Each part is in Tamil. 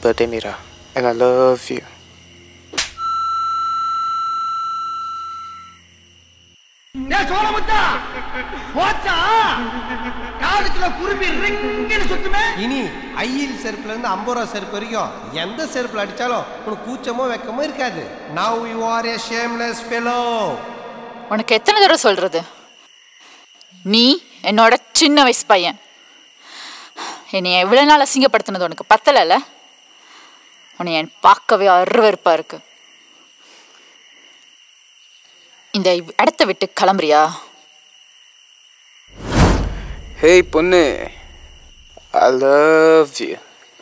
birthday, Mira. And I love you. ஏய் சோழமுத்தா போச்சா காதுக்குள்ள குருவி ரிங்குன்னு சுத்துமே இனி ஐயில் செருப்புல இருந்து ஐம்பது ரூபா செருப்பு வரைக்கும் எந்த செருப்புல அடிச்சாலும் உனக்கு கூச்சமோ வெக்கமோ இருக்காது now you are a shameless fellow உனக்கு எத்தனை தடவை சொல்றது நீ என்னோட சின்ன வயசு பையன் என்னை எவ்வளவு நாள் அசிங்கப்படுத்தினது உனக்கு பத்தலைல உன்னை என் பார்க்கவே அருவருப்பா இருக்கு இந்த இடத்த விட்டு கிளம்புறியா Hey, பொண்ணு I love you.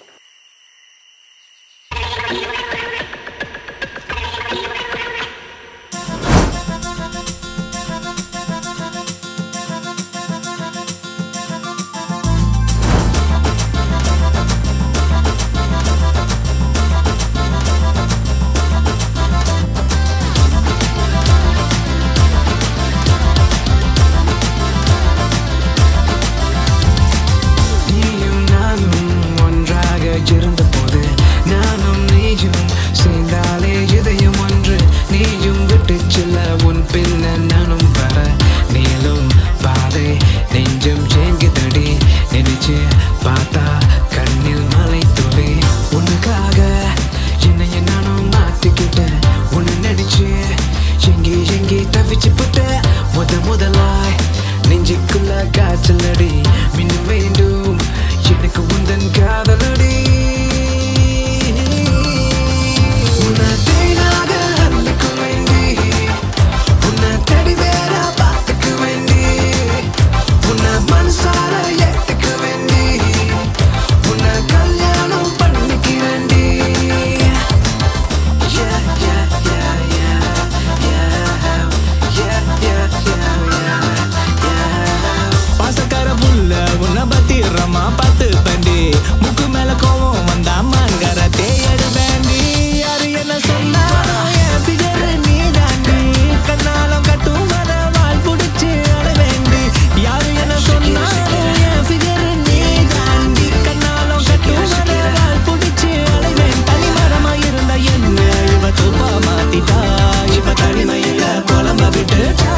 நீயும் நானும் ஒன்றாக இருந்தபோது நானும் நீயும் சேர்ந்தாலே இதயம் ஒன்று நீயும் விட்டு செல்ல உன் பின்ன நானும் வர நீளும் பாதை நெஞ்சம் ஏங்குதடி நினைச்சு பார்த்தா கண்ணில் மலை துளி உனக்காக என்னைய நானும் மாட்டிக்கிட்டேன் உன்னை நினைச்சு எங்கே எங்கே தவிச்சு போட்ட முத முதலாய் நெஞ்சுக்குள்ள காய்ச்சலடி மின் வேண்டும் எனக்கு உந்தன் காதலடி உன்னை தேனாக அள்ளிக்க வேண்டி உன்னை தேடி வேற பார்த்துக்க வேண்டி உன்னை மனசார ஏத்துக்க வேண்டி உன்னை கல்யாணம் பண்ணிக்க வேண்டி Yeah, yeah, yeah, yeah, yeah, yeah, yeah, yeah, yeah. பாசக்கார புள்ள உன்னை பத்திரமா பார்த்து தண்டி முக்கு மேல கோவம் வந்தா மாங்கர தேயடு வேண்டி யாரு என்ன சொன்னாலும் என் figure நீ தாண்டி கண்ணாலம் கட்டும் வர வால் புடிச்சு அட வேண்டி யாரு என்ன சொன்னாலும் என் figure நீ தாண்டி கண்ணாலம் கட்டும் வர வால் புடிச்சு அட வேண்டி தனிமரமா இருந்த என்ன இவ தூப்பா மாத்திட்டா இவ தனிமையில புலம்ப விட்டுட்டா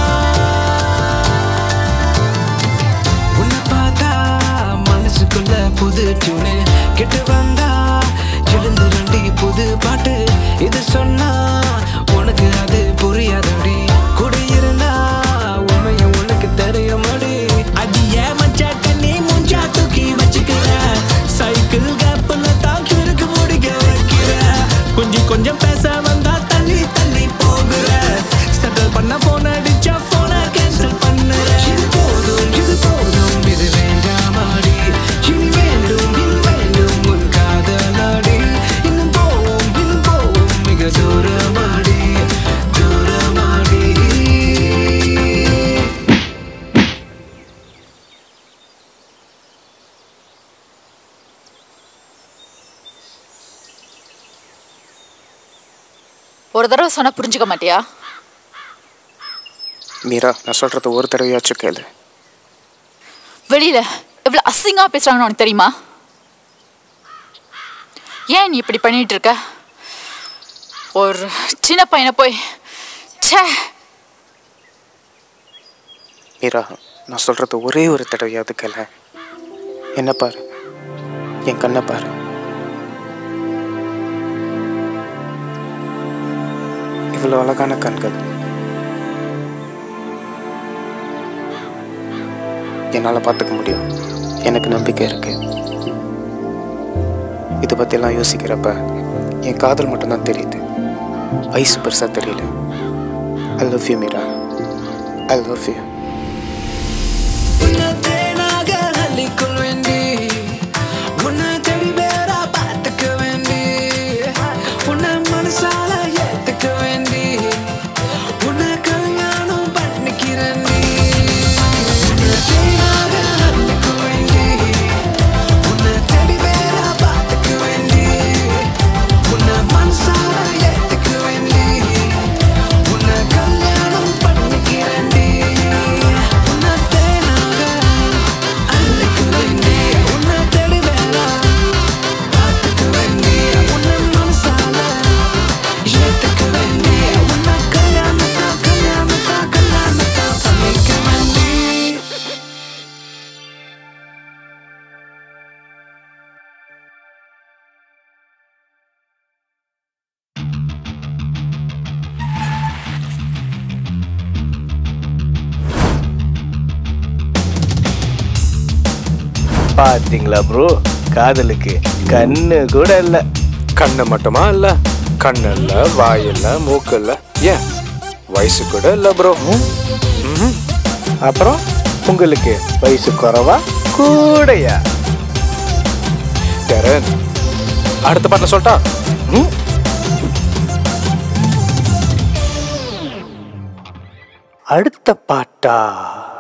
உன்னை பார்த்தா மனசுக்குள்ள புது டியூனு கெட்டு வந்தா எழுந்து ரெண்டி புது பாட்டு இது சொன்னா உனக்கு அது புரியாதடி கூட இருந்தா உண்மைய உனக்கு தெரியுமாடி அடிய மச்சா கண்ணி மூஞ்சா தூக்கி வச்சுக்கிற சைக்கிள் கேப்ல தான் கிறுக்கு முடிக்க வைக்கிற கொஞ்சம் கொஞ்சம் பேச வந்தா தள்ளி தள்ளி போகிற செட்டில் பண்ண போன் அடிச்சா போனை கேன்சல் பண்ணுற இது போதும் இது போதும் இது வேண்டாமாடி இனி வேண்டும் இனி வேண்டும் உன் காதலாடி இன்னும் போவோம் இன்னும் போவோம் மிக தூரமாடி தூரமாடி ஒரு தடவை சொன்னா புரிஞ்சுக்க மாட்டியா மீரா நான் சொல்றது ஒரு தடவையாச்சும் கேளு வெளியில எவ்வளவு அசிங்கமா பேசுறாங்கன்னு உனக்கு தெரியுமா ஏன் நீ இப்படி பண்ணிட்டு இருக்க ஒரு சின்ன பையனை போய் ச்சே மீரா நான் சொல்றது ஒரே ஒரு தடவையாவது கேள என்ன பாரு என் கண்ணை பாரு இவ்வளோ அழகான கண்கள் என்னால் பார்த்துக்க முடியும் எனக்கு நம்பிக்கை இருக்கு இதை பற்றியெல்லாம் யோசிக்கிறப்ப என் காதல் மட்டும்தான் தெரியுது வயசு பெருசாக தெரியல I love you Meera I love you உன்னை தேனாக அள்ளிக்கொள் வேண்டி உன்னை தேடி வேறா பார்த்துக்க வேண்டி உன்னை மனசால ஏத்துக்க வேண்டி உன்னை கல்யாணம் பண்ணிக்கிறேன்டி உன்னை தேனாக அள்ளிக்கொள் வேண்டி உன்னை தேடி வேறா பார்த்துக்க வேண்டி உன்னை மனசால ஏத்துக்க வேண்டி உன்னை கல்யாணம் பண்ணிக்கிறேன்டி உன்னை தேனாக அள்ளிக்கொள் பாத்தீங்களா ப்ரோ காதலுக்கு கண்ணு கூட இல்ல கண்ணு மட்டுமா இல்ல கண்ணு இல்ல வாய் இல்ல மூக்கு இல்ல ஏன் வயசு கூட இல்ல ப்ரோ அப்புறம் உங்களுக்கு வயசு குறைவா கூடையா டெரன் அடுத்த பாட்டில் சொல்லட்டா ம்? அடுத்த பாட்டா